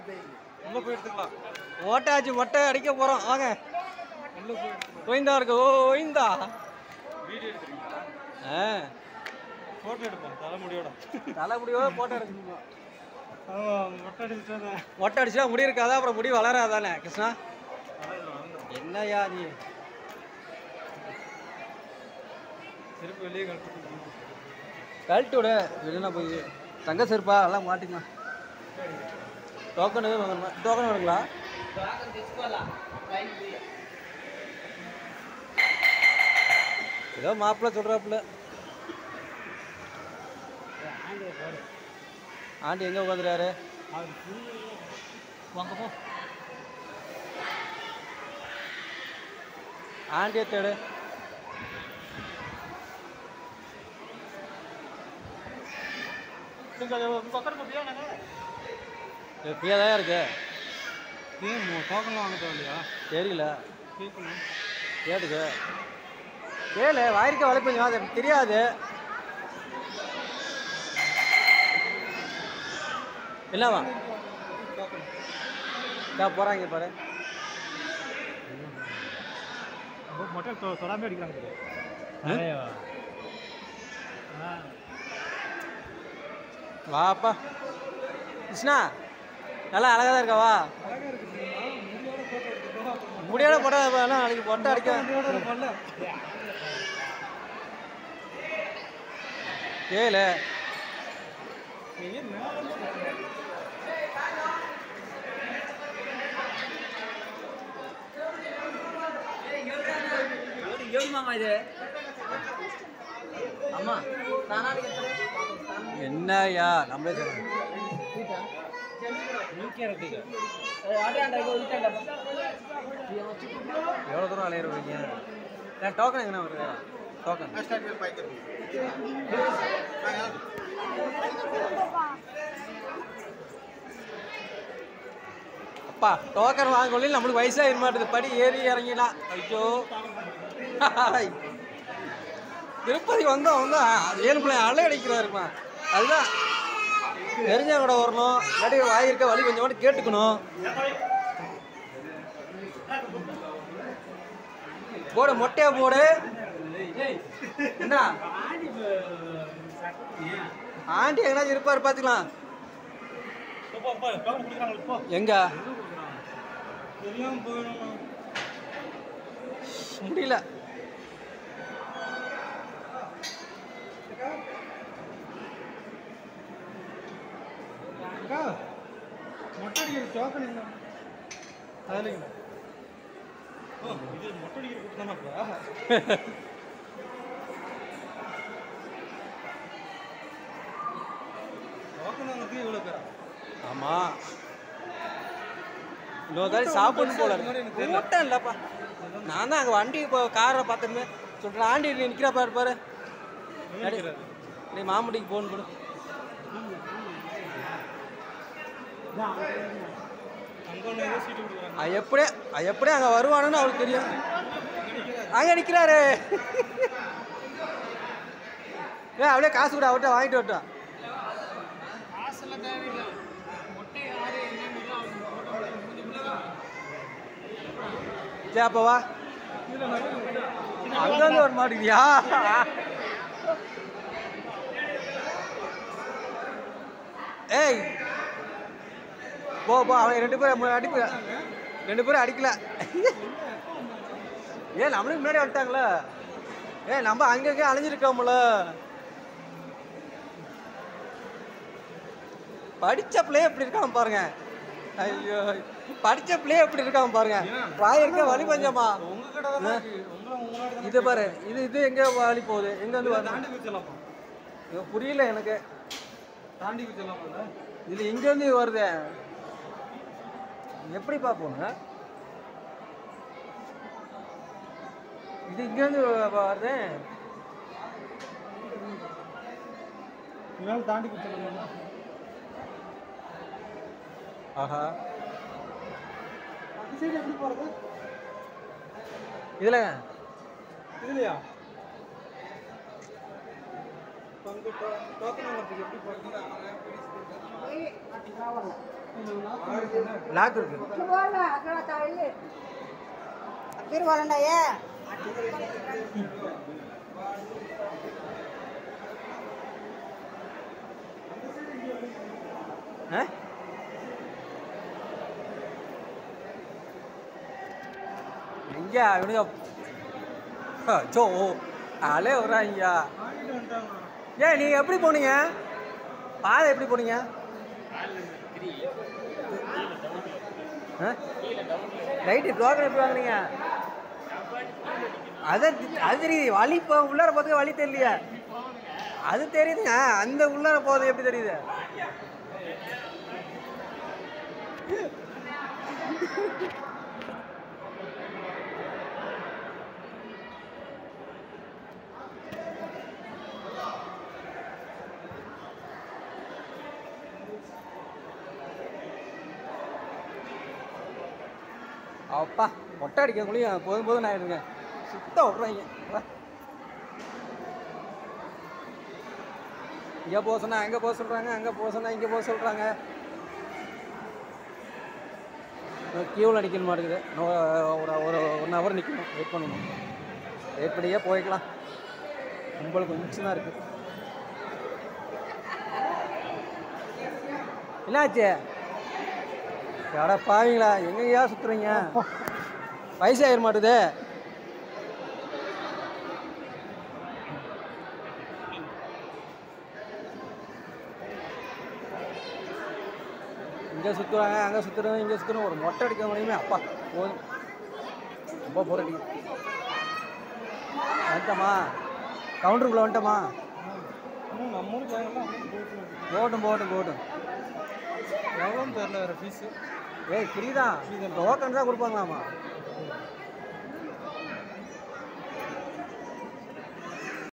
உள்ள போய் எடுத்துக்கலாம் ஓட்டாச்சு மொட்டை அடிக்க போகிறோம் வாங்க உள்ள போய் எடுத்துக்கலாம் ஒய்ந்தா இருக்கு ஓ ஒய்ந்தா வீடியோ எடுக்கிறீங்களா ஆ போட்டோ எடுப்போம் தலைமுடியோட தலைமுடியோட போட்டோ எடுக்கணும் ஆமாம் மொட்டை அடிச்சுட்டு மொட்டை அடிச்சா முடி இருக்காதா அப்புறம் முடி வளராதானே கிருஷ்ணா வளர்ந்துடும் வளர்ந்துடும் என்னய்யா நீ செருப்பு வெளியே கழட்டு கழட்டி விடு இல்லைன்னா போய் தங்க செருப்பா எல்லாம் மாட்டிக்கலாம் டோக்கன் எதுவும் வேணுமா டோக்கன் வேணுங்களா ஏதோ மாப்பிள்ள சொல்கிறாப்புல ஆண்டி எங்கே உட்காந்துறாரு வாங்க போ ஆண்டியை தேடு பக்கத்து போட்டியா நாங்கள் ஃப்ரீயாக தான் இருக்கு ஏன் டோக்கன் வாங்க தேவையில்லையா தெரியல கேட்கணும் கேட்டுக்கு கேளு வாயிருக்க வளைப்பீங்க அது எனக்கு தெரியாது என்னவா டோக்கன் இதா போகிறாங்க பாரு மொட்டை தொடாமே அடிக்கிறாங்க வாப்பா கிருஷ்ணா நல்லா அழகாக தான் இருக்கா வா முடியோட போட்டா வேணா நாளைக்கு பொட்டை அடிக்க கேளு இது அம்மா என்னய்யா நம்மளே சொல்லுங்க எவ்வளோ தூரம் அலையிறீங்க ஏன் டோக்கன் எங்கண்ணா வருது டோக்கன் அப்பா டோக்கன் வாங்க சொல்லி நம்மளுக்கு வயசாக இருக்க மாட்டேது படி ஏறி இறங்கிடலாம் ஐயோ ஹாய். திருப்பதி வந்தோம் வந்தோம் ஏழு பிள்ளை அலை அடிக்கிறாருமா அதுதான் தெரிஞ்சா கூட வரணும் இல்லாட்டி வாயிருக்க வழி கொஞ்சம் கூட கேட்டுக்கணும் போடு மொட்டையா போடு என்ன ஆண்டி எங்கனாச்சும் இருப்பாரு பார்த்துக்கலாம் எங்க தெரியாம போயிடணும் முடியல அக்கா மொட்டை அடிக்கிற டோக்கன் என்ன அதில் ஓ இது மொட்டை அடிக்கிற கூட்டம் தானப்பா டோக்கன் வாங்கிறதுக்கு இவ்வளோ பேரா ஆமா இன்னொரு தாரி சாப்பிடணும் போல இருக்கு. கூட்டம் இல்லப்பா நான் தான் அங்கே வண்டி இப்போ காரை பார்த்துமே சொல்கிறேன் ஆண்டி நீ நிற்கிறா பாரு பாரு நினைக்கிறாரு நீ மாமுடிக்கு போன் கொடு அங்கே ஒன்று ஏதோ சீட்டு கொடுக்குறாங்க அது எப்படியே அது எப்படியே அங்கே வருவானுன்னு அவருக்கு தெரியும் அங்கே நிற்கிறாரு ஏ அப்படியே காசு கூட அவர்கிட்ட வாங்கிட்டு வரட்டும் சரி அப்போ வா அங்கேருந்து வர மாட்டேங்கிறியா ஏய் போ போ அவன் ரெண்டு பேரும் அடிப்பு ரெண்டு பேரும் அடிக்கல ஏன் நம்மளுக்கு முன்னாடி வந்துட்டாங்களே ஏ நம்ம அங்கங்கே அலைஞ்சிருக்கோம்ல படிச்ச பிள்ளை எப்படி இருக்கான் பாருங்க ஐயோ படிச்ச பிள்ளை எப்படி இருக்கான் பாருங்க வாயிருக்க வழி பஞ்சமா உங்க கடை தான் இருக்கு உங்களை உங்களோட தானே இது பாரு இது இது எங்க வழி போகுது எங்க வந்து இதை வரணும் தாண்டி குச்சிடலாமா இது புரியல எனக்கு தாண்டி குச்சிடலாமா இது இங்க இருந்து வருது எப்படி பார்ப்போங்க இது இங்க இருந்து வருது இதனால தாண்டி குச்சிடலாமா ஆஹா அந்த சைடு எப்படி போகிறது இதுல இதுலையா பங்கு டோக்கன் வாங்குறதுக்கு எப்படி போகிறீங்க லாக் இருக்கு திருவாரண்டாயே ஆ எங்க இவனுங்க சோ ஆளே வர்றாங்கய்யா வாங்கிட்டு வந்துட்டாங்க ஏன் நீங்க எப்படி போனீங்க பாதை எப்படி போனீங்க ரைட்டு டோக்கன் எப்படி வாங்குனீங்க அது அது தெரியுது வழி இப்போ உள்ளார போகிறதுக்கு வழி தெரியலையா அது தெரியுதுங்க அந்த உள்ளார போகிறது எப்படி தெரியுது அப்பா மொட்டை அடிக்கக்குள்ளேயும் போதும் போதும் ஆயிடுங்க சுத்தம் விட்றாங்க வா. இங்கே போக சொன்னா அங்கே போக சொல்கிறாங்க அங்கே போக சொன்னா இங்கே போக சொல்கிறாங்க கியூவில் நிற்கணும் மாட்டேங்குது இன்னும் ஒரு ஒரு ஒன் ஹவர் நிற்கணும் வெயிட் பண்ணணும் வெயிட் பண்ணியே போய்க்கலாம் கும்பல் கொஞ்சம் தான் இருக்குது என்னாச்சு எடா பாவீங்களா எங்கேயா சுத்துறீங்க வயசாயிர மாட்டுது இங்கே சுற்றுறாங்க அங்கே சுற்றுறோம் இங்கே சுற்றுறோம் ஒரு மொட்டை அடிக்க முடியுமே அப்பா போதும் ரொம்ப போர் அடிக்கும் வந்துட்டோமா கவுண்டருக்குள்ளே வந்துட்டோமா இன்னும் நம்ம ஊர் ஜனங்கள்லாம் அங்கே போயிட்டு இருக்கு. போட்டும் போட்டும் போட்டும் எவ்வளோன்னு தெரியல வேறு ஃபீஸு ஏய் ஃப்ரீ தான் டோக்கன் தான் கொடுப்பாங்களாமா